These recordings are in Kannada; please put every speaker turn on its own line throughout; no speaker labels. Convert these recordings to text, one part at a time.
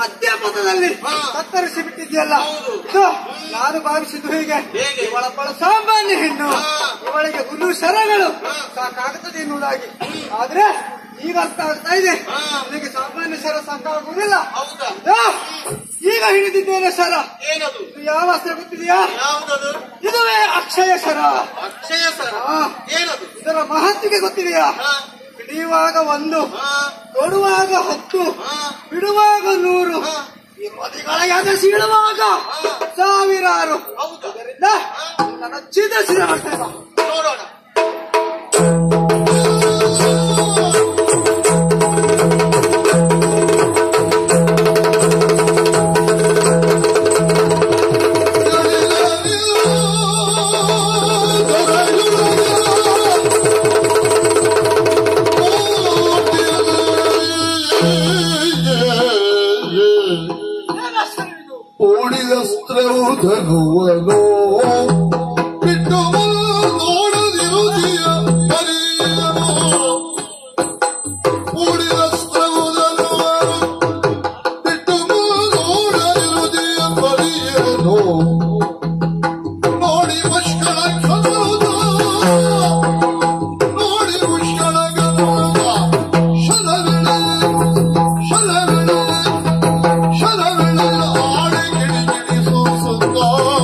ಮಧ್ಯಪಥದಲ್ಲಿ
ಹಾ.
ಕತ್ತರಿಸಿ ಬಿಟ್ಟಿದ್ಯಲ್ಲ
ಹೌದು.
ಇದು ನಾನು ಭಾವಿಸಿದ್ದು ಹೀಗೆ
ಹೇಗೆ?
ಇವಳೊಬ್ಬಳ ಸಾಮಾನ್ಯ ಹೆಣ್ಣು
ಹಾ.
ಇವಳಿಗೆ ಹುಲ್ಲು ಶರಗಳು
ಹಾ.
ಸಾಕಾಗುತ್ತದೆ ಎನ್ನುವುದಾಗಿ ಆದ್ರೆ ಈಗ ಅರ್ಥ ಆಗ್ತಾ ಇದೆ
ಹಾ.
ನನಗೆ ಸಾಮಾನ್ಯ ಶರ ಸಾಕಾಗುವುದಿಲ್ಲ
ಹೌದಾ
ಇದು, ಈಗ ಹಿಡಿದಿದ್ದೇನೆ ಶರ
ಏನದು
ಇದು ಯಾವ ಅಸ್ತ್ರ ಗೊತ್ತಿದೆಯಾ
ಯಾವುದದು
ಇದುವೇ ಅಕ್ಷಯ ಶರ
ಅಕ್ಷಯ ಸರ
ಹಾ.
ಏನದು
ಇದರ ಮಹತ್ವಕ್ಕೆ ಗೊತ್ತಿದೆಯಾ
ಹಾ
ಹಿಡಿಯುವಾಗ ಒಂದು
ಹಾ
ಕೊಡುವಾಗ ಹತ್ತು
ಹಾ
ಬಿಡುವಾಗ ನೂರು
ಹಾ.
ಈ ಮದಿಗಳ ಎದೆ ಸೀಳುವಾಗ ಸಾವಿರಾರು
ಹೌದಾ
ಇದರಿಂದ ನನ್ನ ಚಿದಸಿದ ಮಾಡ್ತಾ ಇಲ್ಲ.
ನೋಡೋಣ
ಏನು ಅಕ್ಷರ ಇದು?
ಓಡಿದಸ್ತ್ರವು ಧನುವನು ಬಿಟ್ಟು ನೋಡದಿರುದಿಯ ಹರಿಯನು ಓಡಿದಸ್ತ್ರವು ಧನುವನು ಬಿಟ್ಟು ನೋಡದಿರುದಿಯ ಹರಿಯನು ನೋಡಿ ಮುಷ್ಕಳ ಕನ್ನಡ ನೋಡಿ ಮುಷ್ಕಳ ಕನ್ನಡ ಶಲವಿಣ ಶಲವಿಣ ಶಲವಿಣ ಆಡಿ ಕಿಡಿ ಕಿಡಿ ಸೂಸುತ್ತ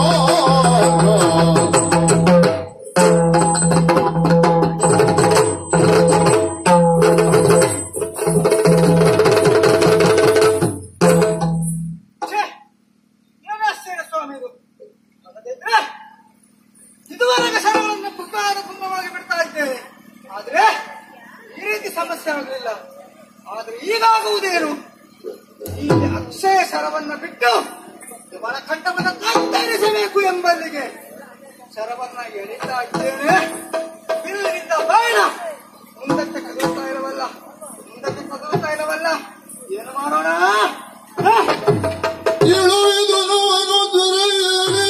ಛೇ! ಏನು ಆಶ್ಚರ್ಯ ಸ್ವಾಮಿ ಇದು ಅಲ್ಲದಿದ್ರೆ ಇದುವರೆಗೆ ಶರಗಳನ್ನು ಪುಕಾರ ಕುಂಭವಾಗಿ ಬಿಡ್ತಾ ಇದ್ದೇವೆ ಆದ್ರೆ ಈ ರೀತಿ ಸಮಸ್ಯೆ ಆಗಲಿಲ್ಲ ಆದ್ರೆ ಈಗಾಗುವುದೇನು ಈ ಅಕ್ಷಯ ಶರವನ್ನ ಬಿಟ್ಟು ಇವಳ ಕಂಠವನ್ನು ಕತ್ತರಿಸಬೇಕು ಎಂಬಲ್ಲಿಗೆ ಶರವನ್ನ ಎಳಿತಾ ಇದ್ದೇನೆ ಬಿಲ್ಲಿನಿಂದ ಬಾಣ ಮುಂದಕ್ಕೆ ಕದಲ್ತಾ ಇರವಲ್ಲ ಮುಂದಕ್ಕೆ ಕದಲ್ತಾ ಇರವಲ್ಲ ಏನು ಮಾಡೋಣ ಹ?
ಇಳುವಿದನುವನು ದೊರೆಯಲಿ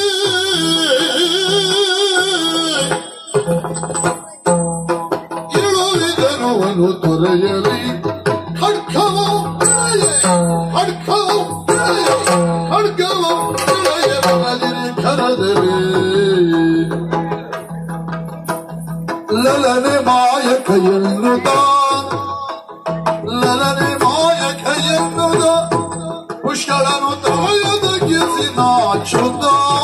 ಇಳುವಿದನುವನು ದೊರೆಯಲಿ ಖಡ್ಗವ ಬೆಳೆಯ ಖಡ್ಗವ ಬೆಳೆಯ ಖಡ್ಗವ ಬೆಳೆಯ ಮನದಿರಿ ಕರದಲಿ ಲಲನೆ ಮಾಯಕ ಎನ್ನುತ್ತ ಲಲನೆ ಮಾಯಕ ಎನ್ನುತ್ತ ಪುಷ್ಕಳನು ತವಯದಗಿಸಿ ನಾಚುತ್ತ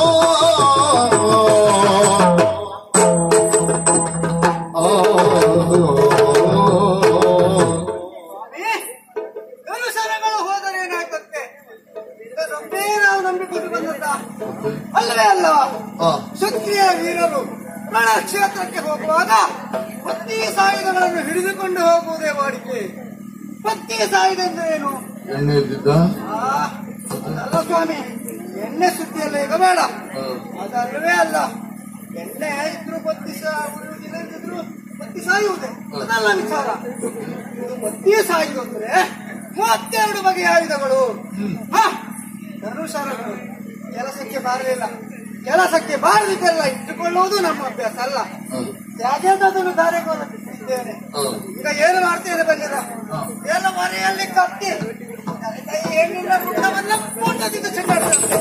ಸ್ವಾಮಿ ಧನುಷರಗಳು ಹೋದರೆ ಏನಾಗುತ್ತೆ ಇದನ್ನೊಬ್ಬೇ ನಾವು ನಂಬಿಕೊಂಡು ಬಂದದ್ದ ಅಲ್ಲವೇ ಅಲ್ಲ ಕ್ಷತ್ರಿಯ ವೀರರು ರಣ ಕ್ಷೇತ್ರಕ್ಕೆ ಹೋಗುವಾಗ ಪತ್ನಿ ಸಾಯುಧಗಳನ್ನು ಹಿಡಿದುಕೊಂಡು ಹೋಗುವುದೇ ವಾಡಿಕೆ ಪತ್ನಿ ಸಾಯುಧ ಅಂದ್ರೆ ಏನು
ಎಣ್ಣೆ ಇದ್ದಿದ್ದ
ಆ, ಅದಲ್ಲ ಸ್ವಾಮಿ ಎಣ್ಣೆ ಸುದ್ದಿಯಲ್ಲ ಈಗ ಬೇಡ ಅದಲ್ಲವೇ ಅಲ್ಲ ಎಣ್ಣೆ ಇದ್ರು ಬತ್ತಿ ಉಳಿಯುವುದಿಲ್ಲ ಇದ್ರು ಬತ್ತಿ ಸಾಯುವುದೇ ಅದಲ್ಲ ವಿಚಾರ ಇದು ಬತ್ತಿ ಸಾಯುವುದು ಅಂದ್ರೆ ಮೂವತ್ತೆರಡು ಬಗೆಯ ಆಯುಧಗಳು ಹ, ಧನುಷರಗಳು ಕೆಲಸಕ್ಕೆ ಬಾರಲಿಲ್ಲ ಕೆಲಸಕ್ಕೆ ಬಾರದಿದ್ದೆಲ್ಲ ಇಟ್ಟುಕೊಳ್ಳುವುದು ನಮ್ಮ ಅಭ್ಯಾಸ ಅಲ್ಲ ಯಾಕೆ ಅಂತ ಅದನ್ನು ದಾರಿಗೋಲು ಬಿಟ್ಟಿದ್ದೇನೆ ಈಗ ಏನು ಮಾಡ್ತೇನೆ ಬಂದಿರ ಎಲ್ಲ ಮನೆಯಲ್ಲಿ ಕತ್ತಿ ಕೈ ಹೆಣ್ಣಿನ ಗುಡ್ಡವನ್ನ ಪೂರ್ಣದಿಂದ ಚೆಂಡಾಡ್ತಾರೆ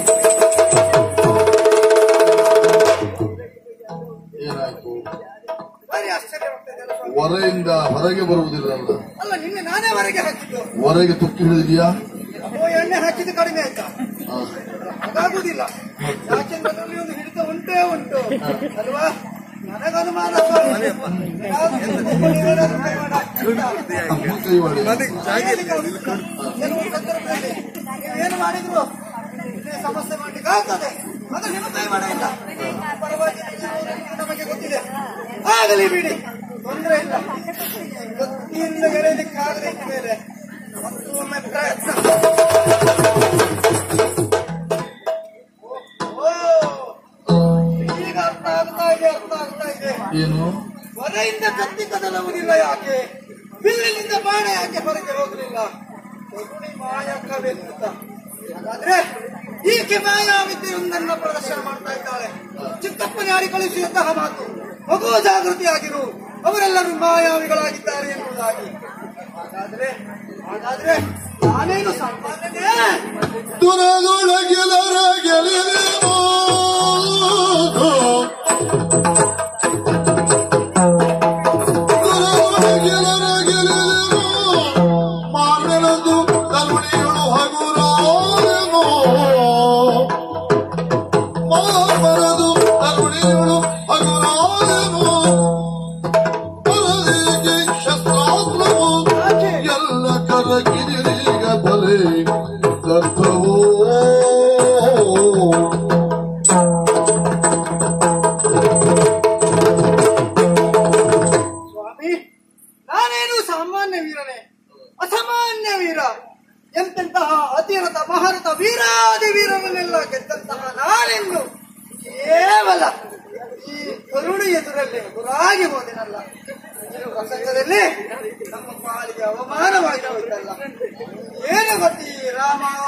ಏನಾಯ್ತು
ಭಾರಿ ಆಶ್ಚರ್ಯವಾಗ್ತದೆ ಅಲ್ಲ ಸ್ವಾಮಿ?
ಹೊರೆಯಿಂದ ಹೊರಗೆ ಬರುವುದಿಲ್ಲಲ್ಲ
ಅಲ್ಲ ನಿನ್ನೆ ನಾನೇ ಹೊರಗೆ ಹಾಕಿದ್ದು
ಹೊರಗೆ ತುಕ್ಕಿ ಹಿಡಿದಿದ್ಯಾ
ಓ ಎಣ್ಣೆ ಹಾಕಿದ್ದು ಕಡಿಮೆ ಆಯ್ತಾ ಹಾಗಾಗುದಿಲ್ಲ ಯಾಕೆಂದ್ರೆ ಅದರಲ್ಲಿ ಒಂದು ಹಿಡಿತ ಉಂಟೇ ಉಂಟು ಅಲ್ವಾ ನನಗನುಮಾನ ಸ್ವಾಮಿ. ಯಾವ್ದು ನೀವೇನಾದ್ರೂ ಕೈ ಮಾಡಿ ಹಾಕ್ತೀರಾ?
ಕೈ ಮಾಡಿ
ಕೆಲವು ಸಂದರ್ಭದಲ್ಲಿ ನೀವೇನು ಮಾಡಿದ್ರು ಇದೇ ಸಮಸ್ಯೆ ಮಾಡ್ಲಿಕ್ಕೆ ಆಗ್ತದೆ ಅದು ನಿಮ್ಮ ಕೈ ಮಾಡ ಇಲ್ಲ ಪರವಾಗಿಲ್ಲ ಇದು ನಮಗೆ ಗೊತ್ತಿದೆ ಆಗಲಿ ಬಿಡಿ ತೊಂದರೆ ಇಲ್ಲ ಗೊತ್ತಿಯಿಂದ ಎಳೆಯಲಿಕ್ಕೆ ಆಗದೆ ಇದ್ದ ಮೇಲೆ ಮತ್ತು ಒಮ್ಮೆ ಪ್ರಯತ್ನ ಓ, ಈಗ ಅರ್ಥ ಆಗ್ತಾ ಇದೆ ಅರ್ಥ ಆಗ್ತಾ ಇದೆ
ಏನು
ಹೊರೆಯಿಂದ ಕತ್ತಿ ಕದಲುವುದಿಲ್ಲ ಯಾಕೆ ಬಿಲ್ಲಿನಿಂದ ಬಾಣ ಯಾಕೆ ಹೊರಗೆ ಹೋಗಲಿಲ್ಲ ಕೊಡುಳಿ ಮಾಯಕವೆನ್ನುತ್ತ ಹಾಗಾದ್ರೆ ಈಕೆ ಮಾಯಾವಿದ್ಯೆಯೊಂದನ್ನ ಪ್ರದರ್ಶನ ಮಾಡ್ತಾ ಇದ್ದಾಳೆ ಚಿಕ್ಕಪ್ಪನ ಯಾರಿ ಕಳಿಸಿದಂತಹ ಮಾತು ಮಗು ಜಾಗೃತಿಯಾಗಿರು ಅವರೆಲ್ಲರೂ ಮಾಯಾವಿಗಳಾಗಿದ್ದಾರೆ ಎನ್ನುವುದಾಗಿ ಹಾಗಾದ್ರೆ ಹಾಗಾದ್ರೆ ನಾನೇನು ಸಾಮಾನ್ಯನೇ
ದುರದೊಳಗೆಲರ ಗೆಲಿದೆವು ದುರದೊಳಗೆಲರ ಗೆಲಿದೆವು ಮಾನನದು ಕರುಣಿಯಳು ಹಗುರಾದೆವು ಮಾನನದು ಕರುಣಿಯಳು ಹಗುರಾದೆವು ಪರದೇಗೆ ಶಸ್ತ್ರಾಸ್ತ್ರವು ಎಲ್ಲ ಕರಗಿದಿರೀಗ ಬಲೆ ಕರ್ತವೋ
ಸ್ವಾಮಿ ನಾನೇನು ಸಾಮಾನ್ಯ ವೀರನೇ ಅಸಾಮಾನ್ಯ ವೀರ ಎಂತೆಂತಹ ಅತಿರಥ ಮಹಾರಥ ವೀರಾದಿ ವೀರರನ್ನೆಲ್ಲ ಗೆದ್ದಂತಹ ನಾನೆಂದು ಕೇವಲ ಈ ಕರುಣಿ ಎದುರಲ್ಲಿ ಎದುರಾಗಿ ಹೋದೆನಲ್ಲ ಈ ಪ್ರಸಂಗದಲ್ಲಿ ನಮ್ಮ ಪಾಲಿಗೆ ಅವಮಾನವಾಗಿ ಹೋಯ್ತಲ್ಲ ಏನು ಗತಿ ರಾಮ